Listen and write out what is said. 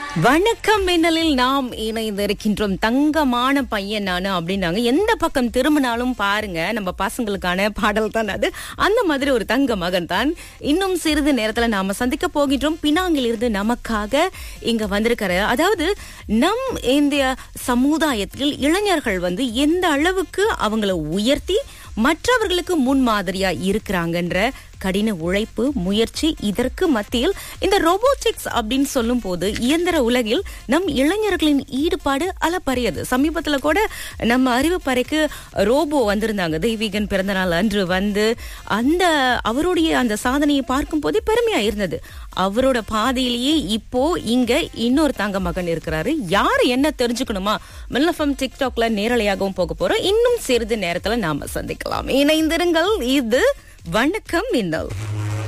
வணக்கம் மின்னலில் நாம் இணைந்திருக்கின்றோம் தங்கமான பையன் நானு அப்படின்னாங்க எந்த பக்கம் திரும்பினாலும் பாருங்க நம்ம பசங்களுக்கான பாடல் தான் அது அந்த மாதிரி ஒரு தங்க மகன் தான் இன்னும் சிறிது நேரத்துல நாம சந்திக்க போகின்றோம் பினாங்கில் இருந்து நமக்காக இங்க வந்திருக்கிற அதாவது நம் இந்திய சமுதாயத்தில் இளைஞர்கள் வந்து எந்த அளவுக்கு அவங்கள உயர்த்தி மற்றவர்களுக்கு முன்மாதிரியா இருக்கிறாங்கன்ற கடின உழைப்பு முயற்சி இதற்கு மத்தியில் இந்த ரோபோட்டிக்ஸ் அப்படின்னு சொல்லும் போது இயந்திர உலகில் நம் இளைஞர்களின் ஈடுபாடு அளப்பரியது சமீபத்துல கூட நம்ம அறிவுப்பறைக்கு ரோபோ வந்திருந்தாங்க தெய்வீகன் பிறந்தநாள் அன்று வந்து அந்த அவருடைய அந்த சாதனையை பார்க்கும் போதே பெருமையா இருந்தது அவரோட பாதையிலேயே இப்போ இங்க இன்னொரு தங்க மகன் இருக்கிறாரு யாரு என்ன தெரிஞ்சுக்கணுமா மில்லஃபம் டிக்டாக்ல நேரலையாகவும் போக போறோம் இன்னும் சிறிது நேரத்துல நாம சந்திக்கலாம் இணைந்திருங்கள் இது வணக்கம் மின்னல்